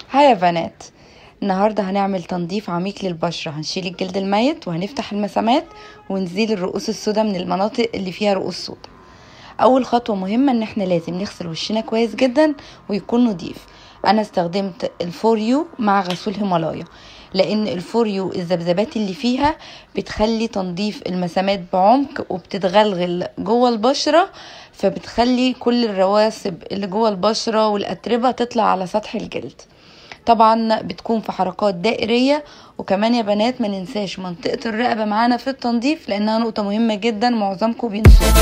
هاي يا بنات النهاردة هنعمل تنظيف عميق للبشرة هنشيل الجلد الميت وهنفتح المسامات ونزيل الرؤوس السوداء من المناطق اللي فيها رؤوس سوداء اول خطوة مهمة ان احنا لازم نغسل وشنا كويس جدا ويكون نضيف انا استخدمت الفوريو مع غسول هيمالايا لان الفوريو الذبذبات اللي فيها بتخلي تنظيف المسامات بعمق وبتتغلغل جوه البشرة فبتخلي كل الرواسب اللي جوه البشرة والاتربة تطلع على سطح الجلد طبعا بتكون في حركات دائرية وكمان يا بنات ما ننساش منطقة الرقبة معانا في التنظيف لانها نقطة مهمة جدا معظمكم بينسوها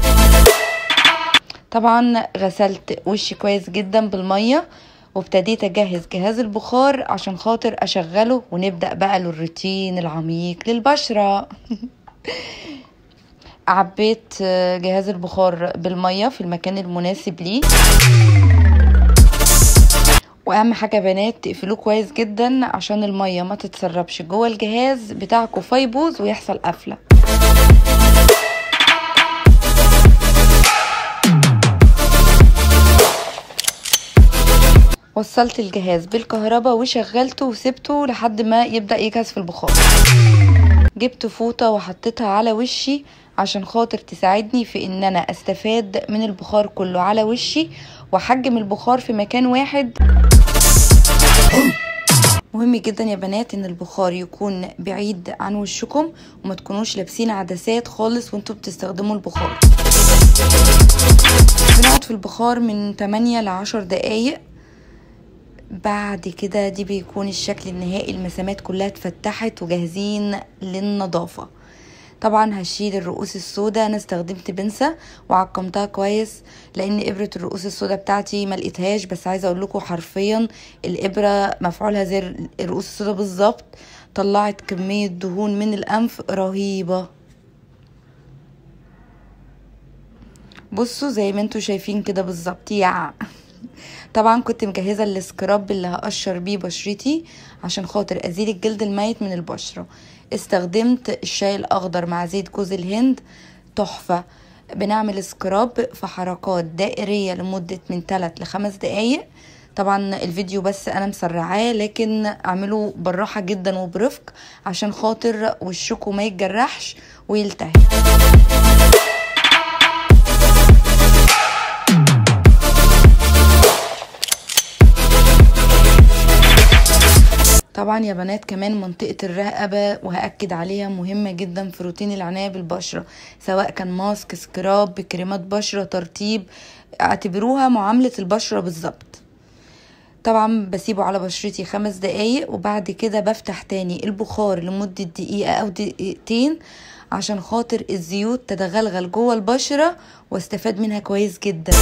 طبعا غسلت وشي كويس جدا بالمية وابتديت اجهز جهاز البخار عشان خاطر اشغله ونبدأ بقى الروتين العميق للبشرة عبيت جهاز البخار بالمية في المكان المناسب ليه واهم حاجه بنات تقفلوه كويس جدا عشان الميه ما تتسربش جوه الجهاز بتاعكم فيبوظ ويحصل قفله وصلت الجهاز بالكهرباء وشغلته وسبته لحد ما يبدا يجهز في البخار جبت فوطه وحطيتها على وشي عشان خاطر تساعدني في ان انا استفاد من البخار كله على وشي واحجم البخار في مكان واحد مهم جدا يا بنات ان البخار يكون بعيد عن وشكم وما تكونوش لابسين عدسات خالص وانتوا بتستخدموا البخار بنقعد في البخار من 8 ل 10 دقايق بعد كده دي بيكون الشكل النهائي المسامات كلها اتفتحت وجاهزين للنظافه طبعا هشيل الرؤوس السوداء انا استخدمت بنسة وعقمتها كويس لان ابرة الرؤوس السوداء بتاعتي ما لقيتهاش بس عايزه اقول لكم حرفيا الابره مفعولها زي الرؤوس السوداء بالظبط طلعت كميه دهون من الانف رهيبه بصوا زي ما انتوا شايفين كده بالظبط يا طبعا كنت مجهزه السكراب اللي هقشر بيه بشرتي عشان خاطر ازيل الجلد الميت من البشره استخدمت الشاي الاخضر مع زيت جوز الهند تحفه بنعمل سكراب في حركات دائريه لمده من 3 ل 5 دقايق طبعا الفيديو بس انا مسرعاه لكن اعملوا بالراحه جدا وبرفق عشان خاطر وشكم ما يتجرحش ويلتهي طبعا يا بنات كمان منطقة الرقبة وهأكد عليها مهمة جدا في روتين العناية بالبشرة سواء كان ماسك سكراب كريمات بشرة ترطيب اعتبروها معاملة البشرة بالظبط طبعا بسيبه على بشرتي خمس دقايق وبعد كده بفتح تاني البخار لمدة دقيقة او دقيقتين عشان خاطر الزيوت تتغلغل جوه البشرة واستفاد منها كويس جدا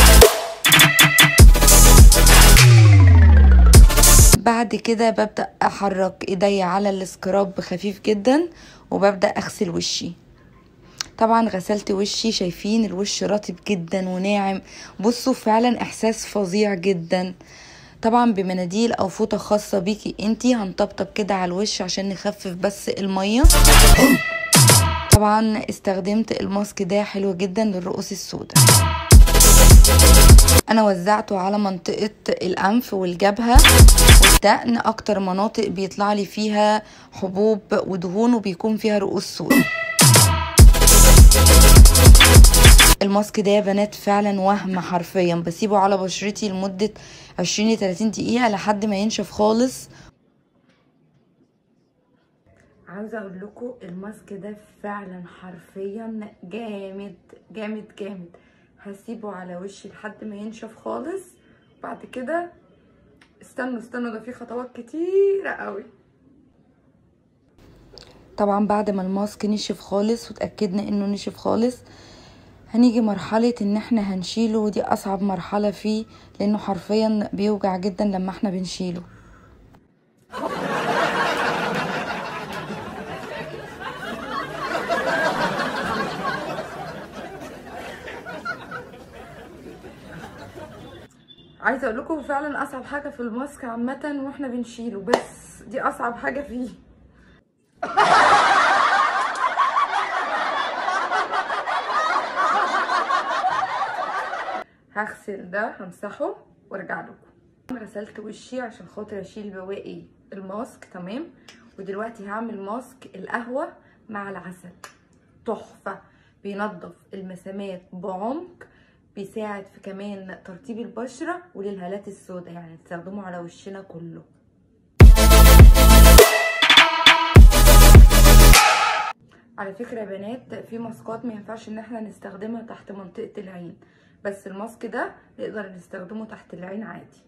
بعد كده ببدأ احرك ايديا على السكراب خفيف جدا وببدأ اغسل وشي طبعا غسلت وشي شايفين الوش رطب جدا وناعم بصوا فعلا احساس فظيع جدا طبعا بمناديل او فوطه خاصه بيكي انتي هنطبطب كده على الوش عشان نخفف بس الميه طبعا استخدمت الماسك ده حلو جدا للرؤوس السوداء انا وزعته على منطقة الانف والجبهة والدقن اكتر مناطق بيطلع لي فيها حبوب ودهون وبيكون فيها رؤوس سوداء الماسك ده يا بنات فعلا وهم حرفيا بسيبه على بشرتي لمدة عشرين لتلاتين دقيقة لحد ما ينشف خالص عاوزة اقول لكم الماسك ده فعلا حرفيا جامد جامد جامد هسيبه على وشي لحد ما ينشف خالص بعد كده استنوا استنوا ده في خطوات كتيرة قوي طبعا بعد ما الماسك نشف خالص وتأكدنا انه نشف خالص هنيجي مرحلة ان احنا هنشيله ودي اصعب مرحلة فيه لانه حرفيا بيوجع جدا لما احنا بنشيله عايزه اقول لكم فعلا اصعب حاجه في الماسك عامه واحنا بنشيله بس دي اصعب حاجه فيه هغسل ده همسحه وارجع لكم غسلت وشي عشان خاطر اشيل بواقي الماسك تمام ودلوقتي هعمل ماسك القهوة مع العسل تحفة بينظف المسامات بعمق بيساعد في كمان ترطيب البشرة وللهالات السوداء يعني تستخدمه على وشنا كله على فكرة يا بنات في ماسكات ما ينفعش ان احنا نستخدمها تحت منطقة العين بس الماسك ده نقدر نستخدمه تحت العين عادي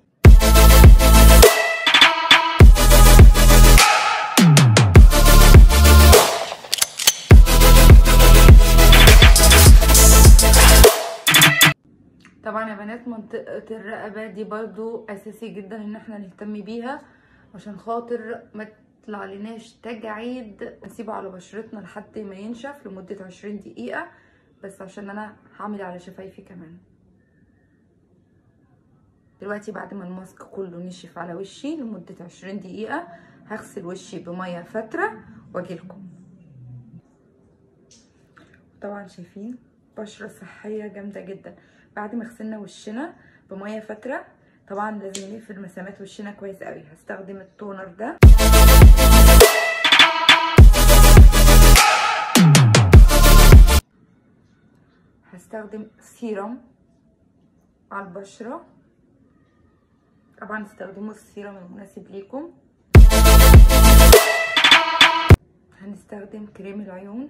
طبعا يا بنات منطقة الرقبة دي برضو اساسي جدا ان احنا نهتم بيها عشان خاطر ما يطلع لناش تجاعيد نسيبه على بشرتنا لحد ما ينشف لمدة عشرين دقيقة بس عشان انا هعمل على شفايفي كمان دلوقتي بعد ما الماسك كله نشف على وشي لمدة عشرين دقيقة هغسل وشي بمية فترة واجيلكم طبعا شايفين بشرة صحية جامدة جدا بعد ما غسلنا وشنا بمية فترة طبعا لازم نقفل مسامات وشنا كويس قوي هستخدم التونر ده هستخدم سيرم على البشرة طبعا استخدموا السيرم المناسب ليكم هنستخدم كريم العيون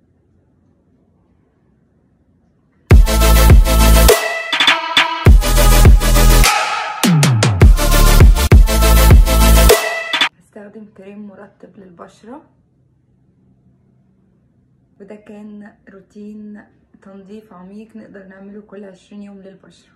هستخدم كريم مرطب للبشرة وده كان روتين تنظيف عميق نقدر نعمله كل عشرين يوم للبشرة